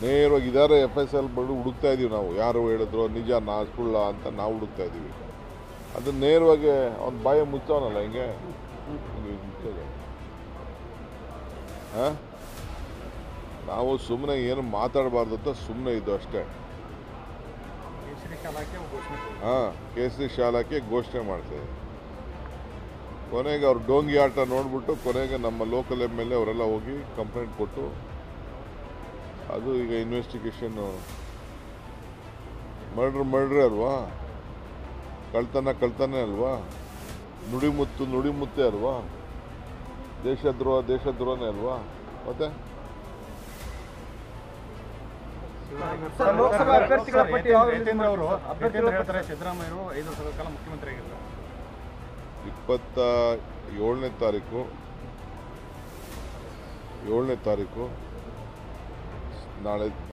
ನೇರವಾಗಿ ಇದಾರೆ F S L ಬಂದು ಹುಡುಕ್ತಾ ಇದೀವಿ ನಾವು ಯಾರು ಹೇಳಿದ್ರು ನಿಜ ನಾ ಸುಳ್ಳ ಅಂತ ನಾವು ಹುಡುಕ್ತಾ ಇದ್ದೀವಿ ಅದನ್ನ ನೇರವಾಗಿ ಅವ್ನ ಬಾಯ ಮುಚ್ಚವನಲ್ಲ ಹಿಂಗೆ ಹಿಂಗೆ ಮುಚ್ಚೋದು ಹಾಂ ನಾವು ಸುಮ್ಮನೆ ಏನು ಮಾತಾಡಬಾರ್ದು ಅಂತ ಸುಮ್ಮನೆ ಇದ್ದು ಅಷ್ಟೇ ಕೇಸರಿ ಶಾಲಾಕ್ಕೆ ಘೋಷಣೆ ಹಾಂ ಕೇಸರಿ ಶಾಲಾಕ್ಕೆ ಘೋಷಣೆ ಮಾಡ್ತೇವೆ ಕೊನೆಗೆ ಅವ್ರು ಡೋಂಗಿ ಆಟ ನೋಡ್ಬಿಟ್ಟು ಕೊನೆಗೆ ನಮ್ಮ ಲೋಕಲ್ ಎಮ್ ಎಲ್ ಎ ಅವರೆಲ್ಲ ಹೋಗಿ ಕಂಪ್ಲೇಂಟ್ ಕೊಟ್ಟು ಅದು ಈಗ ಇನ್ವೆಸ್ಟಿಗೇಷನ್ನು ಮರ್ಡ್ರ್ ಮರ್ಡ್ರ್ ಅಲ್ವಾ ಕಳ್ತನ ಕಳ್ತನ ಅಲ್ವಾ ನುಡಿಮುತ್ತು ನುಡಿಮುತ್ತೆ ಅಲ್ವಾ ದೇಶದ್ರೋಹ ದೇಶದ್ರೋಹನೇ ಅಲ್ವಾ ಮತ್ತೆ ಸರ್, ಲೋಕಸಭಾ ಅಭ್ಯರ್ಥಿಗಳ ಪಟ್ಟಿ ಯಾವ ರೀತಿ ಯತೇಂದ್ರ ಅವರು ಅಭ್ಯರ್ಥಿಗಳ ಯತೇಂದ್ರ ಹೇಳ್ತಾರೆ ಸಿದ್ದರಾಮಯ್ಯರು ಐದು ವರ್ಷಗಳ ಕಾಲ ಮುಖ್ಯಮಂತ್ರಿ ಆಗಿದ್ರು ಇಪ್ಪತ್ತ ಏಳನೇ ತಾರೀಕು ಏಳನೇ ತಾರೀಕು ನಾಳೆ